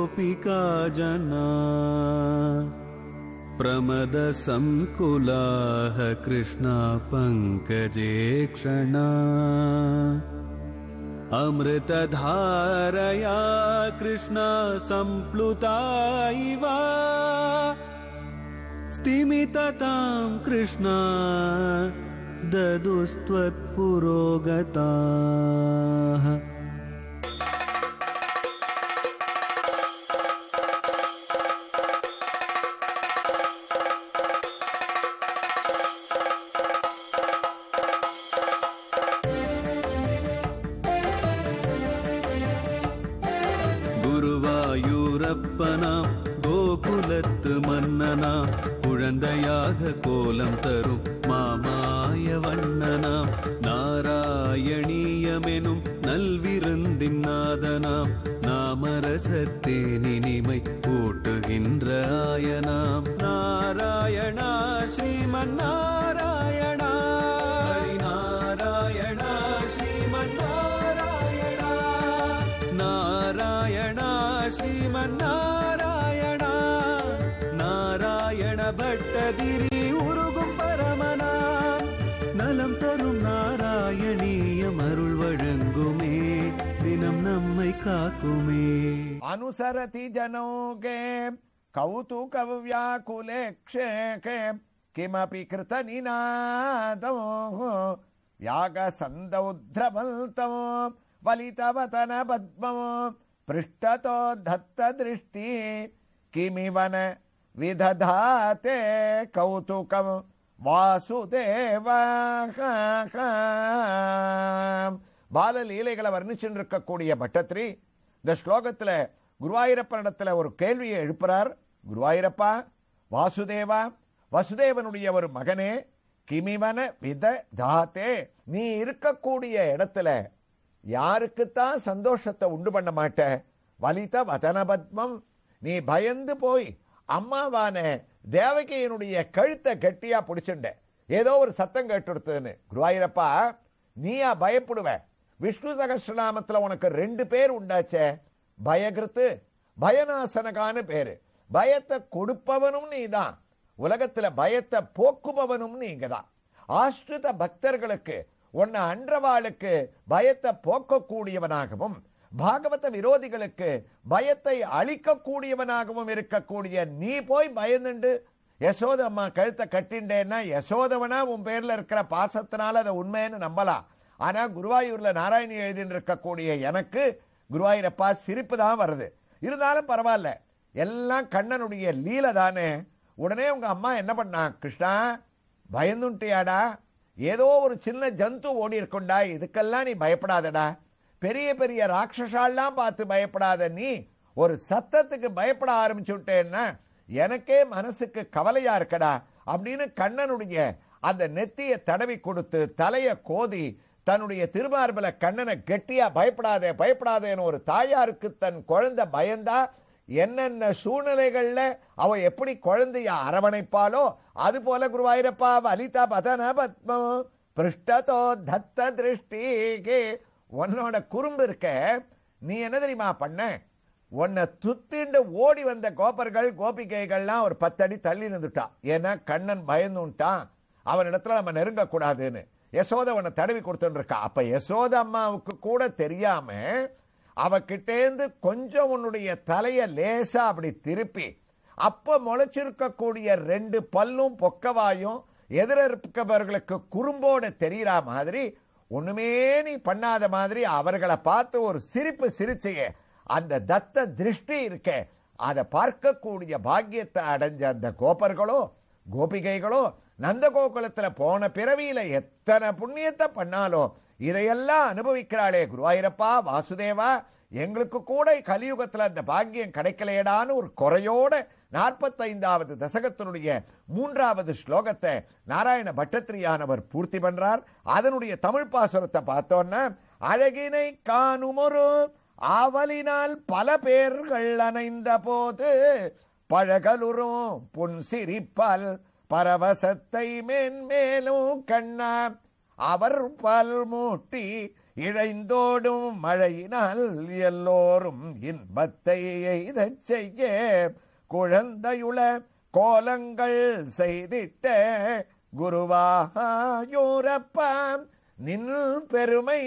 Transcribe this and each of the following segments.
गोपिका जना प्रमदसङ्कुलाः कृष्णा पङ्कजे क्षणा अमृतधारया कृष्णा सम्प्लुता इव स्तिमिततां कृष्णा ददुस्त्वत्पुरोगताः குருவாயூரப்பனாம் கோகுலத்து மன்னனாம் குழந்தையாக கோலம் தரும் மாமாய வண்ணனாம் நாராயணீயமெனும் நல்விருந்தின் நாதனாம் நாமரசத்தேனினிமை கூட்டுகின்ற ஆயனாம் நாராயணா ஸ்ரீமன் நாராயணா ஹரி நாராயணா ஸ்ரீமன் நாராயணா நாராயணா ஸ்ரீமன் நாராயணா நாராயண பட்டதிரி உருகும் பரமனா நலம் தரும் நாராயணீயம் அருள் வழங்குமே தினம் நம்மை காக்குமே अनुसरति जनौके कौतुकव्याकुले क्षेके किमपि कृतनिनादौ यागसन्दौध्रबल्तौ वलितवतनपद्मौ पृष्ठतो दत्तदृष्टि किमिव न विदधाते कौतुकं வாசுதேவ பாலலீலைகளை வர்ணிச்சுட்டு இருக்கக்கூடிய பட்டத்ரி இந்த ஸ்லோகத்துல குருவாயூரப்பனிடத்துல ஒரு கேள்வியை எழுப்புறார் குருவாயூரப்பா வாசுதேவா வசுதேவனுடைய ஒரு மகனே கிமிவன வித தாத்தே நீ இருக்கக்கூடிய இடத்துல யாருக்குத்தான் சந்தோஷத்தை உண்டு பண்ண மாட்ட வலித வதனபத்மம் நீ பயந்து போய் அம்மாவான தேவகியினுடைய கழுத்தை கெட்டியா பிடிச்சுண்ட ஏதோ ஒரு சத்தம் கேட்டுடுத்துன்னு குருவாயூரப்பா நீயா பயப்படுவ விஷ்ணு சகஸ்ரநாமத்துல உனக்கு ரெண்டு பேர் உண்டாச்சே பயகிருத்து பயநாசனகான்னு பேரு பயத்தை கொடுப்பவனும் நீதான் உலகத்துல பயத்தை போக்குபவனும் நீங்க தான் ஆஷ்ரித பக்தர்களுக்கு உன்னை அன்றவாளுக்கு பயத்தை போக்கக்கூடியவனாகவும் பாகவத விரோதிகளுக்கு பயத்தை அழிக்கக்கூடியவனாகவும் இருக்கக்கூடிய நீ போய் பயந்துண்டு யசோத அம்மா கழுத்தை கட்டிண்டேன்னா யசோதவனா உன் பேர்ல இருக்கிற பாசத்தினால அதை உண்மைன்னு நம்பலாம் ஆனா குருவாயூர்ல நாராயணி எழுதின்னு இருக்கக்கூடிய எனக்கு குருவாயூரப்பா சிரிப்பு தான் வருது இருந்தாலும் பரவாயில்ல எல்லாம் கண்ணனுடைய லீல தானே உடனே உங்க அம்மா என்ன பண்ணா கிருஷ்ணா பயந்துட்டியாடா ஏதோ ஒரு சின்ன ஜந்து ஓடி இருக்குண்டா இதுக்கெல்லாம் நீ பயப்படாதடா பெரிய பெரிய ராட்சசாலாம் பார்த்து பயப்படாத நீ ஒரு சத்தத்துக்கு பயப்பட ஆரம்பிச்சுட்டேன்னா எனக்கே மனசுக்கு கவலையா இருக்கடா அப்படின்னு கண்ணனுடைய அந்த நெத்திய தடவி கொடுத்து தலைய கோதி தன்னுடைய திருமார்பல கண்ணனை கெட்டியா பயப்படாதே பயப்படாதேன்னு ஒரு தாயாருக்கு தன் குழந்தை பயந்தா என்னென்ன சூழ்நிலைகள்ல அவ எப்படி குழந்தைய அரவணைப்பாளோ அது போல குருவாயிரப்பா வலிதா பதன பத்மம் பிருஷ்டதோ தத்த திருஷ்டிகே உன்னோட குறும்பு இருக்க நீ என்ன தெரியுமா பண்ண உன்னை துத்திண்டு ஓடி வந்த கோப்பர்கள் கோபிகைகள்லாம் ஒரு பத்தடி தள்ளி நின்றுட்டா ஏன்னா கண்ணன் பயந்துட்டான் அவனிடத்துல நம்ம நெருங்க கூடாதுன்னு யசோத அவனை தடவி கொடுத்துட்டு இருக்கா அப்ப யசோத அம்மாவுக்கு கூட தெரியாம அவகிட்டேந்து கொஞ்சம் உன்னுடைய தலைய லேசா அப்படி திருப்பி அப்ப முளைச்சிருக்கக்கூடிய ரெண்டு பல்லும் பொக்கவாயும் எதிர இருக்கவர்களுக்கு குறும்போட தெரியற மாதிரி ஒண்ணுமே நீ பண்ணாத மாதிரி அவர்களை பார்த்து ஒரு சிரிப்பு சிரிச்சையே அந்த தத்த திருஷ்டி இருக்க அதை பார்க்கக்கூடிய பாக்கியத்தை அடைஞ்ச அந்த கோபர்களோ கோபிகைகளோ நந்த கோகுலத்துல போன பிறவியில எத்தனை புண்ணியத்தை பண்ணாலும் இதையெல்லாம் அனுபவிக்கிறாளே குருவாயிரப்பா வாசுதேவா எங்களுக்கு கூட கலியுகத்துல அந்த பாக்கியம் கிடைக்கலையடான்னு ஒரு குறையோட நாற்பத்தைந்தாவது தசகத்தினுடைய மூன்றாவது ஸ்லோகத்தை நாராயண பட்டத்திரியானவர் பூர்த்தி பண்றார் அதனுடைய தமிழ் பாசுரத்தை பார்த்தோன்னா அழகினை காணுமொரு ஆவலினால் பல பேர்கள் அணைந்த போது பழகலுறும் புன் சிரிப்பால் பரவசத்தை மேன்மேலும் கண்ணா அவர் பல் மூட்டி இழைந்தோடும் மழையினால் எல்லோரும் இன்பத்தை எய்தச் செய்ய குழந்தையுள கோலங்கள் செய்திட்ட குருவாயூரப்பான் நின் பெருமை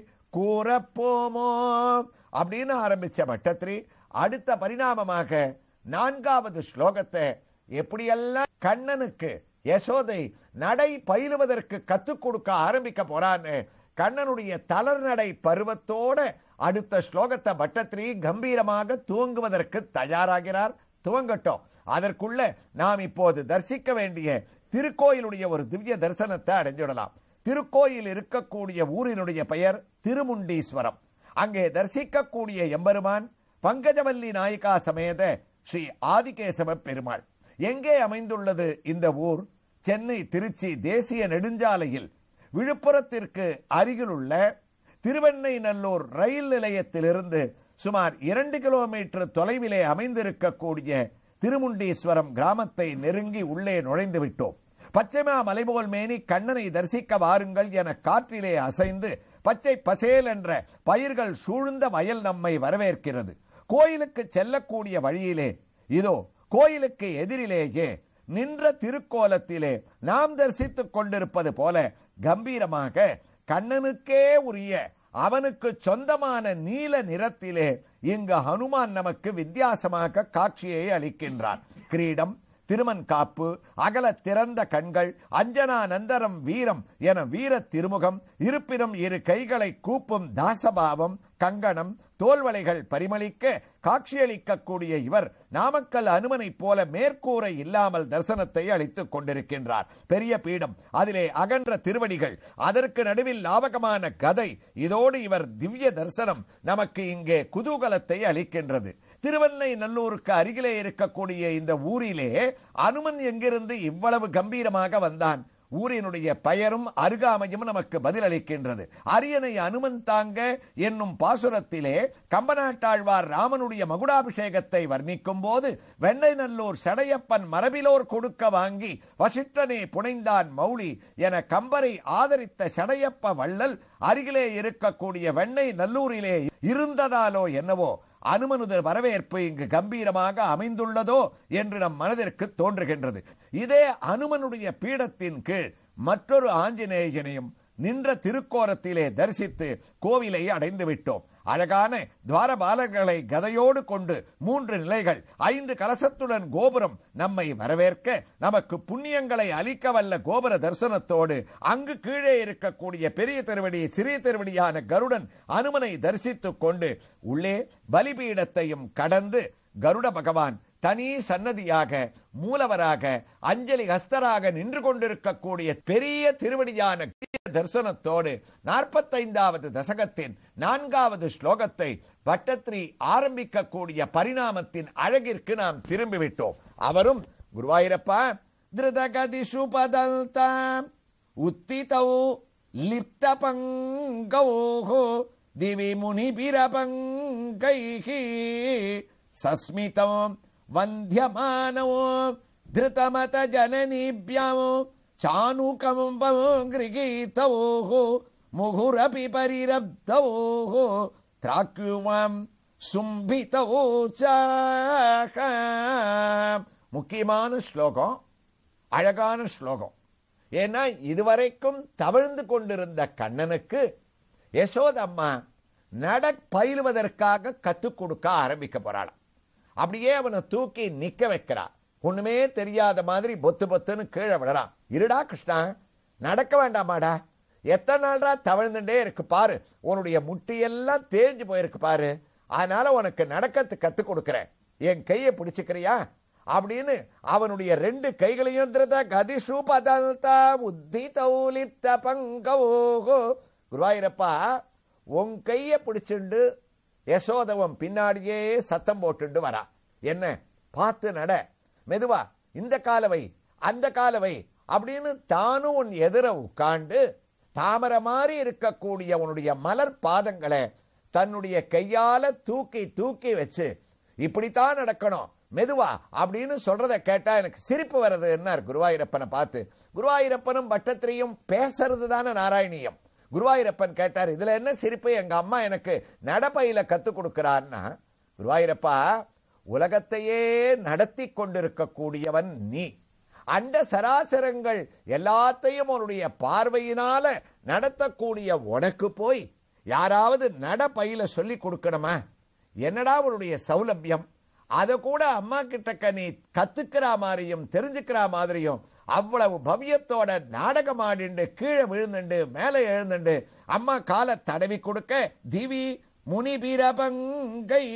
கூறப்போமோ அப்படின்னு ஆரம்பிச்ச பட்டத்ரி அடுத்த பரிணாமமாக நான்காவது ஸ்லோகத்தை எப்படியெல்லாம் கண்ணனுக்கு யசோதை நடை பயிலுவதற்கு கத்துக் கொடுக்க ஆரம்பிக்க போறான்னு கண்ணனுடைய தளர்நடை பருவத்தோட அடுத்த ஸ்லோகத்தை பட்டத்ரி கம்பீரமாக துவங்குவதற்கு தயாராகிறார் துவங்கட்டும் அதற்குள்ள நாம் இப்போது தரிசிக்க வேண்டிய திருக்கோயிலுடைய ஒரு திவ்ய தரிசனத்தை அடைஞ்சிடலாம் திருக்கோயில் இருக்கக்கூடிய ஊரினுடைய பெயர் திருமுண்டீஸ்வரம் அங்கே தரிசிக்கக்கூடிய எம்பெருமான் பங்கஜவல்லி நாயிகா சமேத ஸ்ரீ ஆதிகேசவ பெருமாள் எங்கே அமைந்துள்ளது இந்த ஊர் சென்னை திருச்சி தேசிய நெடுஞ்சாலையில் விழுப்புரத்திற்கு அருகிலுள்ள திருவெண்ணைநல்லூர் ரயில் நிலையத்திலிருந்து சுமார் இரண்டு கிலோமீட்டர் தொலைவிலே அமைந்திருக்கக்கூடிய திருமுண்டீஸ்வரம் கிராமத்தை நெருங்கி உள்ளே நுழைந்து விட்டோம் பச்சைமா மலைபோல் மேனி கண்ணனை தரிசிக்க வாருங்கள் என காற்றிலே அசைந்து பச்சை பசேல் என்ற பயிர்கள் சூழ்ந்த வயல் நம்மை வரவேற்கிறது கோயிலுக்கு செல்லக்கூடிய வழியிலே இதோ கோயிலுக்கு எதிரிலேயே நின்ற திருக்கோலத்திலே நாம் தரிசித்துக் கொண்டிருப்பது போல கம்பீரமாக கண்ணனுக்கே உரிய அவனுக்கு சொந்தமான நீல நிறத்திலே இங்கு ஹனுமான் நமக்கு வித்தியாசமாக காட்சியை அளிக்கின்றான் கிரீடம் திருமன் காப்பு அகல திறந்த கண்கள் அஞ்சனா நந்தரம் வீரம் என வீர திருமுகம் இருப்பினும் இரு கைகளை கூப்பும் தாசபாவம் கங்கணம் தோல்வளைகள் பரிமளிக்க காட்சியளிக்கக்கூடிய இவர் நாமக்கல் அனுமனைப் போல மேற்கூரை இல்லாமல் தரிசனத்தை அளித்துக் கொண்டிருக்கின்றார் பெரிய பீடம் அதிலே அகன்ற திருவடிகள் அதற்கு நடுவில் லாபகமான கதை இதோடு இவர் திவ்ய தரிசனம் நமக்கு இங்கே குதூகலத்தை அளிக்கின்றது திருவண்ணை நல்லூருக்கு அருகிலே இருக்கக்கூடிய இந்த ஊரிலே அனுமன் எங்கிருந்து இவ்வளவு கம்பீரமாக வந்தான் ஊரினுடைய பெயரும் அருகாமையும் நமக்கு பதிலளிக்கின்றது அரியணை அனுமன் தாங்க என்னும் பாசுரத்திலே கம்பநாட்டாழ்வார் ராமனுடைய மகுடாபிஷேகத்தை வர்ணிக்கும் போது வெண்ணைநல்லூர் சடையப்பன் மரபிலோர் கொடுக்க வாங்கி வசிட்டனே புனைந்தான் மௌலி என கம்பரை ஆதரித்த சடையப்ப வள்ளல் அருகிலே இருக்கக்கூடிய வெண்ணை நல்லூரிலே இருந்ததாலோ என்னவோ அனுமனுதர் வரவேற்பு இங்கு கம்பீரமாக அமைந்துள்ளதோ என்று நம் மனதிற்கு தோன்றுகின்றது இதே அனுமனுடைய பீடத்தின் கீழ் மற்றொரு ஆஞ்சநேயனையும் நின்ற திருக்கோரத்திலே தரிசித்து கோவிலை அடைந்து விட்டோம் அழகான துவாரபாலர்களை கதையோடு கொண்டு மூன்று நிலைகள் ஐந்து கலசத்துடன் கோபுரம் நம்மை வரவேற்க நமக்கு புண்ணியங்களை அளிக்க வல்ல கோபுர தரிசனத்தோடு அங்கு கீழே இருக்கக்கூடிய பெரிய திருவடி சிறிய திருவடியான கருடன் அனுமனை தரிசித்துக் கொண்டு உள்ளே பலிபீடத்தையும் கடந்து கருட பகவான் தனி சன்னதியாக மூலவராக அஞ்சலி ஹஸ்தராக நின்று கொண்டிருக்கக்கூடிய பெரிய திருவடியான தரிசனத்தோடு நாற்பத்தைந்தாவது தசகத்தின் நான்காவது ஸ்லோகத்தை வட்டத்ரி ஆரம்பிக்கக்கூடிய பரிணாமத்தின் அழகிற்கு நாம் திரும்பிவிட்டோம் அவரும் குருவாயிரப்பா திருதகதிஷு பதல்தாம் உத்திதௌ லிப்த பங்கௌஹோ திவி முனிபிரபங்கைஹி சஸ்மிதம் வந்தியமானோ திருதமத ஜனனீபியாமோ चानुकम्बं गृगीतवोः मुहुरपि परिरब्धवोः த்ராக்குவாம் சும்பிதவோ முக்கியமான ஸ்லோகம் அழகான ஸ்லோகம் ஏன்னா இதுவரைக்கும் தவிழ்ந்து கொண்டிருந்த கண்ணனுக்கு யசோதம்மா நட பயிலுவதற்காக கத்துக் கொடுக்க ஆரம்பிக்க போறாளாம் அப்படியே அவனை தூக்கி நிக்க வைக்கிறா ஒண்ணுமே தெரியாத மாதிரி பொத்து பொத்துன்னு கீழே விடறான் இருடா கிருஷ்ணா நடக்க வேண்டாமாடா எத்தனை நாள்ரா தவழ்ந்துட்டே இருக்கு பாரு உன்னுடைய முட்டியெல்லாம் தேஞ்சு போயிருக்கு பாரு அதனால உனக்கு நடக்கத்து கத்து கொடுக்கிறேன் என் கையை பிடிச்சுக்கிறியா அப்படின்னு அவனுடைய ரெண்டு கைகளையும் திருத கதிஷு பதல்தா உத்தி தௌலித்த பங்கவோகோ குருவாயிரப்பா உன் கையை பிடிச்சுண்டு யசோதவன் பின்னாடியே சத்தம் போட்டுண்டு வரா என்ன பார்த்து நட மெதுவா இந்த காலவை அந்த காலவை அப்படின்னு தானும் உன் எதிர உட்காண்டு தாமரை மாதிரி இருக்கக்கூடிய உன்னுடைய மலர் பாதங்களை தன்னுடைய கையால தூக்கி தூக்கி வச்சு இப்படித்தான் நடக்கணும் மெதுவா அப்படின்னு சொல்றத கேட்டா எனக்கு சிரிப்பு வருது என்ன குருவாயூரப்பனை பார்த்து குருவாயூரப்பனும் பட்டத்திரியும் பேசுறது தானே நாராயணியம் குருவாயூரப்பன் கேட்டார் இதுல என்ன சிரிப்பு எங்க அம்மா எனக்கு நடப்பையில கத்து கொடுக்கிறான்னா குருவாயூரப்பா உலகத்தையே நடத்தி கொண்டிருக்கக்கூடியவன் நீ அண்ட சராசரங்கள் எல்லாத்தையும் உன்னுடைய பார்வையினால நடத்தக்கூடிய உனக்கு போய் யாராவது நடப்பையில சொல்லி கொடுக்கணுமா என்னடா உன்னுடைய சௌலபியம் அதை கூட அம்மா கிட்டக்க நீ கத்துக்கிற மாதிரியும் தெரிஞ்சுக்கிற மாதிரியும் அவ்வளவு பவ்யத்தோட நாடகம் ஆடிண்டு கீழே விழுந்துண்டு மேலே எழுந்துண்டு அம்மா காலை தடவி கொடுக்க திவி முனி பீரபங்கை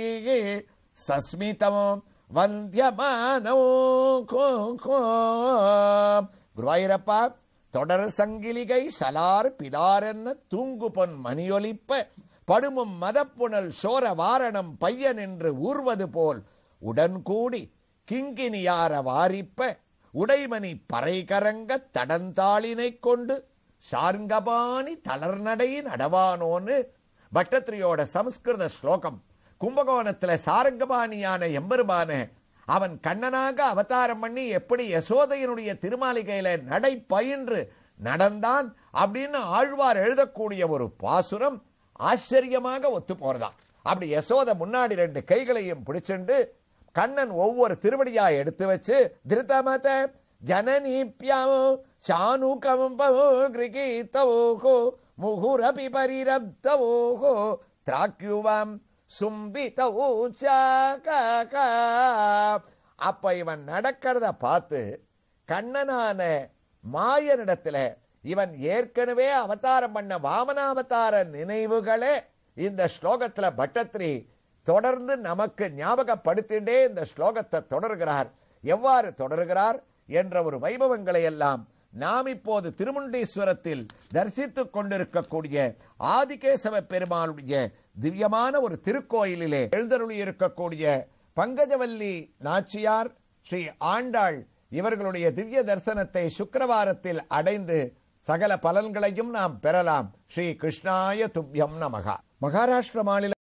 சஸ்மிதமோ வந்தியமானோ கோ கோ குருவாயூரப்பா தொடர் சங்கிலிகை சலார் பிலாரென்ன தூங்கு பொன் மணியொலிப்ப படுமும் மதப்புணல் சோர வாரணம் பையன் என்று ஊர்வது போல் உடன் கூடி கிங்கினியார வாரிப்ப உடைமணி பறைகரங்க தடந்தாளினைக் கொண்டு சார்ங்கபாணி தளர்நடை நடவானோன்னு பட்டத்திரியோட சமஸ்கிருத ஸ்லோகம் கும்பகோணத்துல சாரங்கபாணியான எம்பெருமான அவன் கண்ணனாக அவதாரம் பண்ணி எப்படி யசோதையினுடைய திருமாளிகையில நடை பயின்று நடந்தான் அப்படின்னு ஆழ்வார் எழுதக்கூடிய ஒரு பாசுரம் ஆச்சரியமாக ஒத்து போறதா அப்படி யசோத முன்னாடி ரெண்டு கைகளையும் பிடிச்சுண்டு கண்ணன் ஒவ்வொரு திருவடியா எடுத்து வச்சு திருத்தமத ஜனனீப்யாமோ சானுகம்போ கிரிகீத்தவோகோ முகுரபி பரிரப்தவோகோ திராக்யுவாம் சும்பித்தூச்சாக அப்ப இவன் நடக்கிறத பார்த்து கண்ணனான மாயனிடத்துல இவன் ஏற்கனவே அவதாரம் பண்ண வாமனாவதார நினைவுகளே இந்த ஸ்லோகத்துல பட்டத்ரி தொடர்ந்து நமக்கு ஞாபகப்படுத்திண்டே இந்த ஸ்லோகத்தை தொடர்கிறார் எவ்வாறு தொடர்கிறார் என்ற ஒரு வைபவங்களை எல்லாம் நாம் இப்போது திருமுண்டீஸ்வரத்தில் தரிசித்துக் கொண்டிருக்கக்கூடிய ஆதிகேசவ பெருமாளுடைய திவ்யமான ஒரு திருக்கோயிலிலே எழுந்தருளி இருக்கக்கூடிய பங்கஜவல்லி நாச்சியார் ஸ்ரீ ஆண்டாள் இவர்களுடைய திவ்ய தரிசனத்தை சுக்கிரவாரத்தில் அடைந்து சகல பலன்களையும் நாம் பெறலாம் ஸ்ரீ கிருஷ்ணாய துப்யம் நமகா மகாராஷ்டிர மாநில